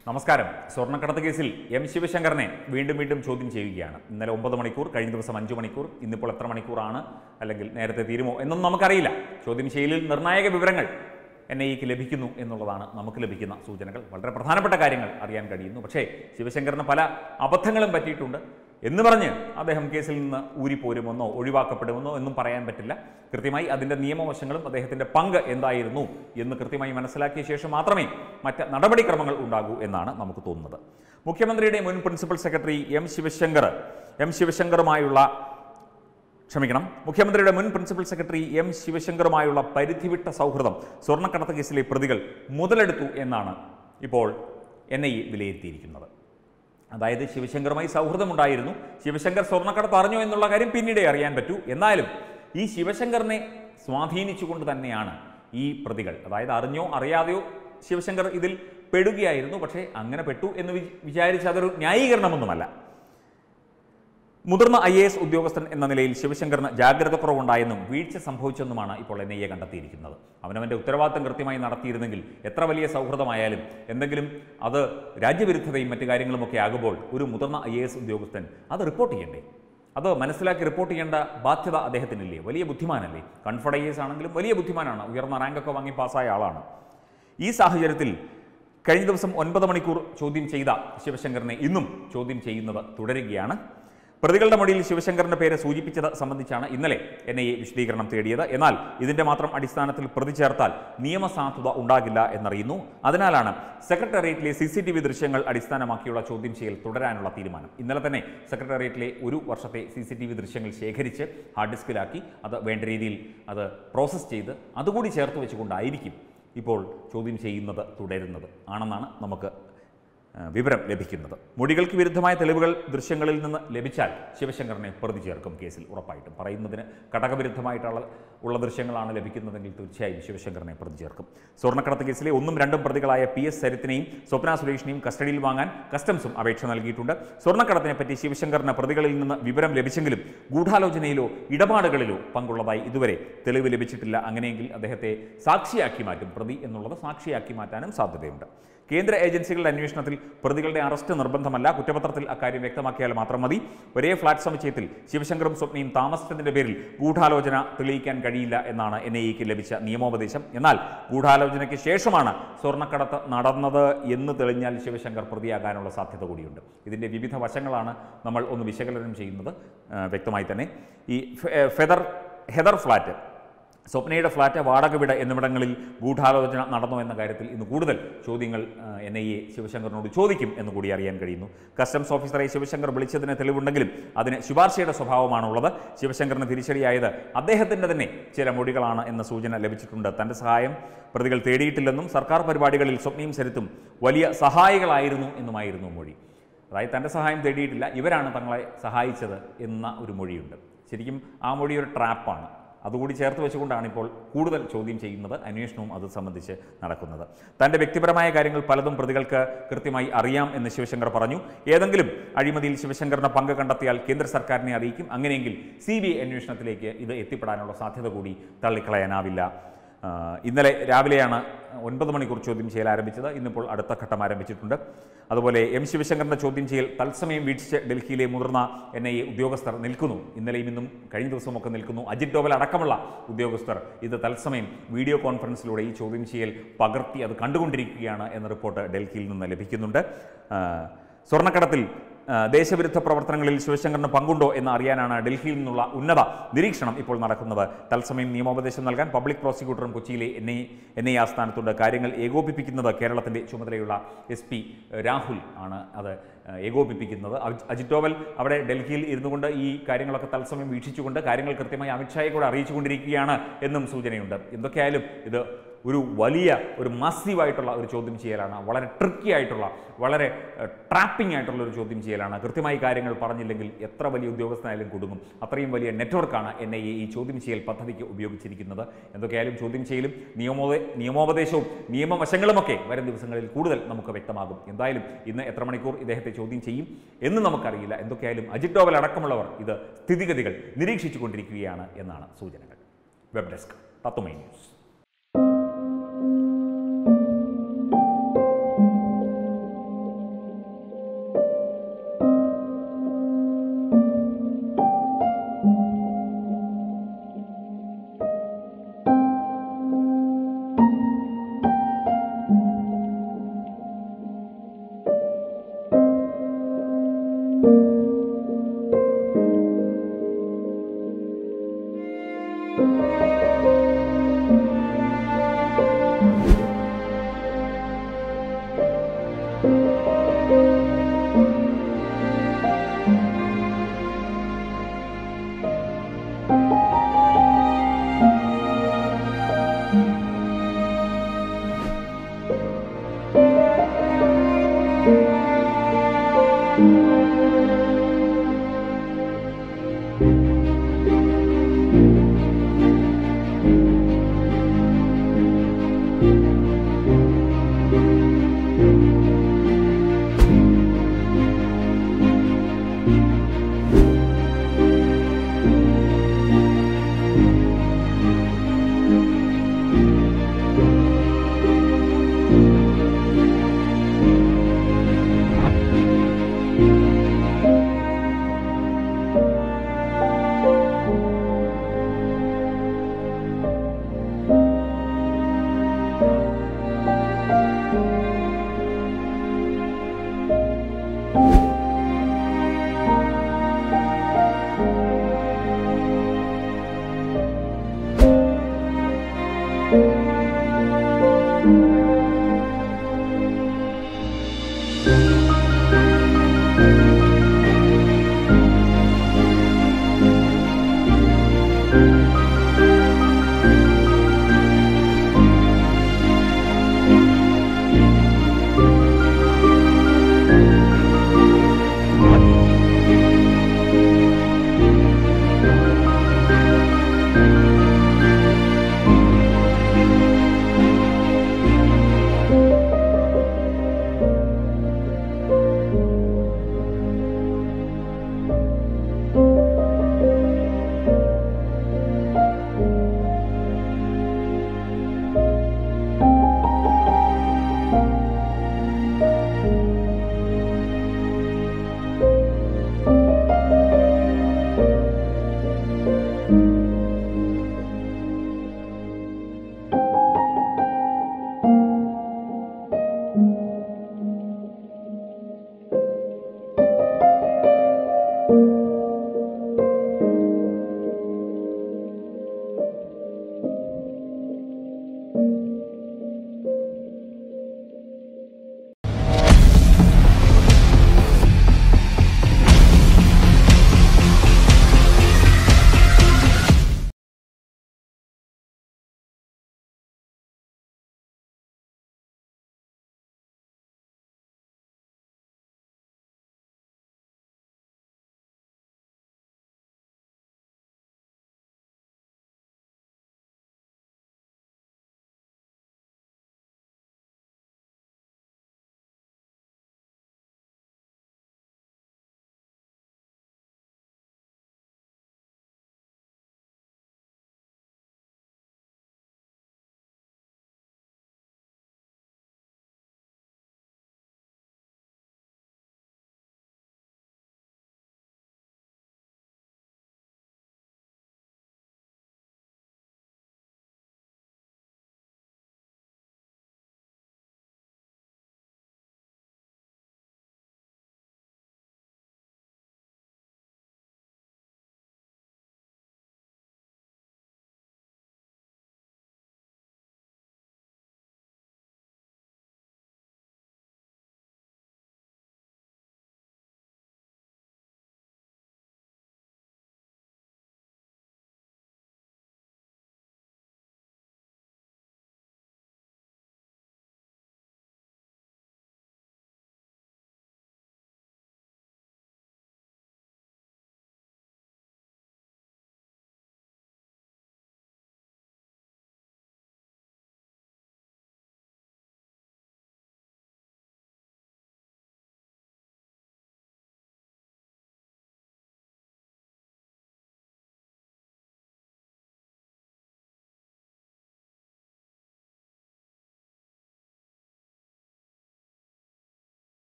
നമസ്കാരം സ്വർണ്ണക്കടത്ത് കേസിൽ എം ശിവശങ്കറിനെ വീണ്ടും വീണ്ടും ചോദ്യം ചെയ്യുകയാണ് ഇന്നലെ ഒമ്പത് മണിക്കൂർ കഴിഞ്ഞ ദിവസം അഞ്ച് മണിക്കൂർ ഇന്നിപ്പോൾ എത്ര മണിക്കൂറാണ് അല്ലെങ്കിൽ നേരത്തെ തീരുമോ എന്നൊന്നും നമുക്കറിയില്ല ചോദ്യം ചെയ്യലിൽ നിർണായക വിവരങ്ങൾ എൻ ഐ എക്ക് ലഭിക്കുന്നു എന്നുള്ളതാണ് നമുക്ക് ലഭിക്കുന്ന സൂചനകൾ വളരെ പ്രധാനപ്പെട്ട കാര്യങ്ങൾ അറിയാൻ കഴിയുന്നു പക്ഷേ ശിവശങ്കറിന് പല അബദ്ധങ്ങളും പറ്റിയിട്ടുണ്ട് എന്ന് പറഞ്ഞ് അദ്ദേഹം കേസിൽ നിന്ന് ഊരിപ്പോരുമെന്നോ ഒഴിവാക്കപ്പെടുമെന്നോ എന്നും പറയാൻ പറ്റില്ല കൃത്യമായി അതിൻ്റെ നിയമവശങ്ങളും അദ്ദേഹത്തിൻ്റെ പങ്ക് എന്തായിരുന്നു എന്ന് കൃത്യമായി മനസ്സിലാക്കിയ ശേഷം മാത്രമേ മറ്റ് നടപടിക്രമങ്ങൾ ഉണ്ടാകൂ എന്നാണ് നമുക്ക് തോന്നുന്നത് മുഖ്യമന്ത്രിയുടെ മുൻ principal secretary M Sivasankar M ശിവശങ്കറുമായുള്ള ക്ഷമിക്കണം മുഖ്യമന്ത്രിയുടെ മുൻ പ്രിൻസിപ്പൽ സെക്രട്ടറി എം ശിവശങ്കറുമായുള്ള പരിധിവിട്ട സൗഹൃദം സ്വർണ്ണക്കടത്ത് കേസിലെ പ്രതികൾ മുതലെടുത്തു എന്നാണ് ഇപ്പോൾ എൻ ഐ വിലയിരുത്തിയിരിക്കുന്നത് അതായത് ശിവശങ്കറുമായി സൗഹൃദമുണ്ടായിരുന്നു ശിവശങ്കർ സ്വർണ്ണക്കടത്ത് അറിഞ്ഞോ എന്നുള്ള കാര്യം പിന്നീടേ അറിയാൻ പറ്റൂ എന്നാലും ഈ ശിവശങ്കറിനെ സ്വാധീനിച്ചുകൊണ്ട് തന്നെയാണ് ഈ പ്രതികൾ അതായത് അറിഞ്ഞോ അറിയാതെയോ ശിവശങ്കർ ഇതിൽ പെടുകയായിരുന്നു പക്ഷേ അങ്ങനെ പെട്ടു എന്ന് വി- വിചാരിച്ച് അതൊരു ന്യായീകരണമൊന്നുമല്ല മുതിർന്ന ഐ എ എസ് ഉദ്യോഗസ്ഥൻ എന്ന നിലയിൽ ശിവശങ്കറിന് ജാഗ്രത കുറവുണ്ടായെന്നും വീഴ്ച സംഭവിച്ചെന്നും ഇപ്പോൾ എൻ ഐ എ കണ്ടെത്തിയിരിക്കുന്നത് അവനവൻ്റെ ഉത്തരവാദിത്തം കൃത്യമായി നടത്തിയിരുന്നെങ്കിൽ എത്ര വലിയ സൗഹൃദമായാലും എന്തെങ്കിലും അത് രാജ്യവിരുദ്ധതയും മറ്റു കാര്യങ്ങളുമൊക്കെ ആകുമ്പോൾ ഒരു മുതിർന്ന ഐ എ എസ് ഉദ്യോഗസ്ഥൻ അത് റിപ്പോർട്ട് ചെയ്യണ്ടേ അത് മനസ്സിലാക്കി റിപ്പോർട്ട് ചെയ്യേണ്ട ബാധ്യത അദ്ദേഹത്തിനില്ലേ വലിയ ബുദ്ധിമാനല്ലേ കൺഫർഡ് ഐ എസ് ആണെങ്കിലും വലിയ ബുദ്ധിമാനാണ് ഉയർന്ന റാങ്കൊക്കെ വാങ്ങി പാസ്സായ ആളാണ് ഈ സാഹചര്യത്തിൽ കഴിഞ്ഞ ദിവസം ഒൻപത് മണിക്കൂർ ചോദ്യം ചെയ്ത ശിവശങ്കറിനെ ഇന്നും ചോദ്യം ചെയ്യുന്നത് തുടരുകയാണ് പ്രതികളുടെ മൊഴിയിൽ ശിവശങ്കറിന്റെ പേര് സൂചിപ്പിച്ചത് സംബന്ധിച്ചാണ് ഇന്നലെ എൻ ഐ എ വിശദീകരണം തേടിയത് എന്നാൽ ഇതിന്റെ മാത്രം അടിസ്ഥാനത്തിൽ പ്രതി ചേർത്താൽ നിയമസാധുത ഉണ്ടാകില്ല എന്നറിയുന്നു അതിനാലാണ് സെക്രട്ടേറിയറ്റിലെ സി സി ടി വി ദൃശ്യങ്ങൾ അടിസ്ഥാനമാക്കിയുള്ള ചോദ്യം ചെയ്യൽ തുടരാനുള്ള തീരുമാനം ഇന്നലെ തന്നെ സെക്രട്ടേറിയറ്റിലെ ഒരു വർഷത്തെ സി സി ടി വി ദൃശ്യങ്ങൾ ശേഖരിച്ച് ഹാർഡ് ഡിസ്കിലാക്കി അത് വേണ്ട രീതിയിൽ അത് പ്രോസസ്സ് ചെയ്ത് അതുകൂടി ചേർത്ത് വെച്ചുകൊണ്ടായിരിക്കും ഇപ്പോൾ ചോദ്യം ചെയ്യുന്നത് തുടരുന്നത് ആണെന്നാണ് നമുക്ക് ആ, വിവരം ലഭിക്കുന്നത് മൊഴികൾക്ക് വിരുദ്ധമായ തെളിവുകൾ ദൃശ്യങ്ങളിൽ നിന്ന് ലഭിച്ചാൽ ശിവശങ്കറിനെ പ്രതി ചേർക്കും കേസിൽ ഉറപ്പായിട്ടും പറയുന്നതിന് ഘടകവിരുദ്ധമായിട്ടുള്ള ഉള്ള ദൃശ്യങ്ങളാണ് ലഭിക്കുന്നതെങ്കിൽ തീർച്ചയായും ശിവശങ്കറിനെ പ്രതി ചേർക്കും സ്വർണ്ണക്കടത്ത് കേസിലെ ഒന്നും രണ്ടും പ്രതികളായ പി എസ് സരിത്തിനെയും സ്വപ്ന സുരേഷിനെയും കസ്റ്റഡിയിൽ വാങ്ങാൻ കസ്റ്റംസും അപേക്ഷ നൽകിയിട്ടുണ്ട് സ്വർണ്ണക്കടത്തിനെ പറ്റി ശിവശങ്കറിന് പ്രതികളിൽ നിന്ന് വിവരം ലഭിച്ചെങ്കിലും ഗൂഢാലോചനയിലോ ഇടപാടുകളിലോ പങ്കുള്ളതായി ഇതുവരെ തെളിവ് ലഭിച്ചിട്ടില്ല അങ്ങനെയെങ്കിൽ അദ്ദേഹത്തെ സാക്ഷിയാക്കി മാറ്റും പ്രതി എന്നുള്ളത് സാക്ഷിയാക്കി മാറ്റാനും സാധ്യതയുണ്ട് കേന്ദ്ര ഏജൻസികളുടെ അന്വേഷണത്തിൽ പ്രതികളുടെ അറസ്റ്റ് നിർബന്ധമല്ല കുറ്റപത്രത്തിൽ അക്കാര്യം വ്യക്തമാക്കിയാൽ മാത്രം മതി ഒരേ ഫ്ളാറ്റ് സമുച്ചയത്തിൽ ശിവശങ്കറും സ്വപ്നയും താമസിച്ചതിന്റെ പേരിൽ ഗൂഢാലോചന തെളിയിക്കാൻ കഴിയില്ല എന്നാണ് എൻ ഐ എക്ക് ലഭിച്ച നിയമോപദേശം എന്നാൽ ഗൂഢാലോചനയ്ക്ക് ശേഷമാണ് സ്വർണ്ണക്കടത്ത് നടന്നത് എന്ന് തെളിഞ്ഞാൽ ശിവശങ്കർ പ്രതിയാകാനുള്ള സാധ്യത കൂടിയുണ്ട് ഇതിന്റെ വിവിധ വശങ്ങളാണ് നമ്മൾ ഒന്ന് വിശകലനം ചെയ്യുന്നത് ആ, വ്യക്തമായി തന്നെ ഈ ഫെ- ഫെദർ ഹെദർ ഫ്ലാറ്റ് സ്വപ്നയുടെ ഫ്ളാറ്റ് വാടക വിട എന്നിവിടങ്ങളിൽ ഗൂഢാലോചന നടന്നു എന്ന കാര്യത്തിൽ ഇന്ന് കൂടുതൽ ചോദ്യങ്ങൾ എൻ ഐ എ ശിവശങ്കറിനോട് ചോദിക്കും എന്ന് കൂടി അറിയാൻ കഴിയുന്നു കസ്റ്റംസ് ഓഫീസറെ ശിവശങ്കർ വിളിച്ചതിന് തെളിവുണ്ടെങ്കിലും അതിന് ശുപാർശയുടെ സ്വഭാവമാണുള്ളത് ശിവശങ്കറിന് തിരിച്ചടിയായത് അദ്ദേഹത്തിൻ്റെ തന്നെ ചില മൊഴികളാണ് എന്ന സൂചന ലഭിച്ചിട്ടുണ്ട് തൻ്റെ സഹായം പ്രതികൾ തേടിയിട്ടില്ലെന്നും സർക്കാർ പരിപാടികളിൽ സ്വപ്നയും സരിത്തും വലിയ സഹായികളായിരുന്നു എന്നുമായിരുന്നു മൊഴി അതായത് തൻ്റെ സഹായം തേടിയിട്ടില്ല ഇവരാണ് തങ്ങളെ സഹായിച്ചത് എന്ന ഒരു മൊഴിയുണ്ട് ശരിക്കും ആ മൊഴി ഒരു ട്രാപ്പാണ് അതുകൂടി ചേർത്ത് വെച്ചുകൊണ്ടാണ് ഇപ്പോൾ കൂടുതൽ ചോദ്യം ചെയ്യുന്നത് അന്വേഷണവും അത് സംബന്ധിച്ച് നടക്കുന്നത് തൻ്റെ വ്യക്തിപരമായ കാര്യങ്ങൾ പലതും പ്രതികൾക്ക് കൃത്യമായി അറിയാം എന്ന് ശിവശങ്കർ പറഞ്ഞു ഏതെങ്കിലും അഴിമതിയിൽ ശിവശങ്കറിന് പങ്ക് കണ്ടെത്തിയാൽ കേന്ദ്ര സർക്കാരിനെ അറിയിക്കും അങ്ങനെയെങ്കിൽ സി ബി ഐ അന്വേഷണത്തിലേക്ക് ഇത് എത്തിപ്പെടാനുള്ള സാധ്യത കൂടി തള്ളിക്കളയാനാവില്ല ആ, ഇന്നലെ രാവിലെയാണ് ഒൻപത് മണിക്കൂർ ചോദ്യം ചെയ്യൽ ആരംഭിച്ചത് ഇന്നിപ്പോൾ അടുത്ത ഘട്ടം ആരംഭിച്ചിട്ടുണ്ട് അതുപോലെ എം ശിവശങ്കറിന്റെ ചോദ്യം ചെയ്യൽ തത്സമയം വീക്ഷിച്ച് ഡൽഹിയിലെ മുതിർന്ന എൻ ഐ എ ഉദ്യോഗസ്ഥർ നിൽക്കുന്നു ഇന്നലെയും ഇന്നും കഴിഞ്ഞ ദിവസമൊക്കെ നിൽക്കുന്നു അജിത് ഡോവൽ അടക്കമുള്ള ഉദ്യോഗസ്ഥർ ഇത് തത്സമയം വീഡിയോ കോൺഫറൻസിലൂടെ ഈ ചോദ്യം ചെയ്യൽ പകർത്തി അത് കണ്ടുകൊണ്ടിരിക്കുകയാണ് എന്ന റിപ്പോർട്ട് ഡൽഹിയിൽ നിന്ന് ലഭിക്കുന്നുണ്ട് ആ, സ്വർണ്ണക്കടത്തിൽ ആ, ദേശവിരുദ്ധ പ്രവർത്തനങ്ങളിൽ ശിവശങ്കറിന് പങ്കുണ്ടോ എന്ന് അറിയാനാണ് ഡൽഹിയിൽ നിന്നുള്ള ഉന്നത നിരീക്ഷണം ഇപ്പോൾ നടക്കുന്നത് തത്സമയം നിയമോപദേശം നൽകാൻ പബ്ലിക് പ്രോസിക്യൂട്ടറും കൊച്ചിയിലെ എൻ ഐ എൻ ഐ ആസ്ഥാനത്തുണ്ട് കാര്യങ്ങൾ ഏകോപിപ്പിക്കുന്നത് കേരളത്തിന്റെ ചുമതലയുള്ള എസ് പി രാഹുൽ ആണ് അത് ആ, ഏകോപിപ്പിക്കുന്നത് അജ്- അജിത് ഡോവൽ അവിടെ ഡൽഹിയിൽ ഇരുന്നു കൊണ്ട് ഈ കാര്യങ്ങളൊക്കെ തത്സമയം വീക്ഷിച്ചുകൊണ്ട് കാര്യങ്ങൾ കൃത്യമായി അമിത്ഷായെ കൂടെ അറിയിച്ചുകൊണ്ടിരിക്കുകയാണ് എന്നും സൂചനയുണ്ട് എന്തൊക്കെയായാലും ഇത് ഒരു വലിയ ഒരു മസീവായിട്ടുള്ള ഒരു ചോദ്യം ചെയ്യലാണ് വളരെ ട്രിക്കി ആയിട്ടുള്ള വളരെ ട്രാപ്പിംഗ് ആയിട്ടുള്ള ഒരു ചോദ്യം ചെയ്യലാണ് കൃത്യമായി കാര്യങ്ങൾ പറഞ്ഞില്ലെങ്കിൽ എത്ര വലിയ ഉദ്യോഗസ്ഥനായാലും കുടുങ്ങും അത്രയും വലിയ നെറ്റ്വർക്കാണ് എൻ ഐ എ ഈ ചോദ്യം ചെയ്യൽ പദ്ധതിക്ക് ഉപയോഗിച്ചിരിക്കുന്നത് എന്തൊക്കെയായാലും ചോദ്യം ചെയ്യലും നിയമോപ നിയമോപദേശവും നിയമവശങ്ങളുമൊക്കെ വരും ദിവസങ്ങളിൽ കൂടുതൽ നമുക്ക് വ്യക്തമാകും എന്തായാലും ഇന്ന് എത്ര മണിക്കൂർ ഇദ്ദേഹത്തെ ചോദ്യം ചെയ്യും എന്ന് നമുക്കറിയില്ല എന്തൊക്കെയായാലും അജിത് ഡോവൽ അടക്കമുള്ളവർ ഇത് സ്ഥിതിഗതികൾ നിരീക്ഷിച്ചു കൊണ്ടിരിക്കുകയാണ് എന്നാണ് സൂചനകൾ വെബ് ഡെസ്ക് തത്തുമൈ ന്യൂസ് thank you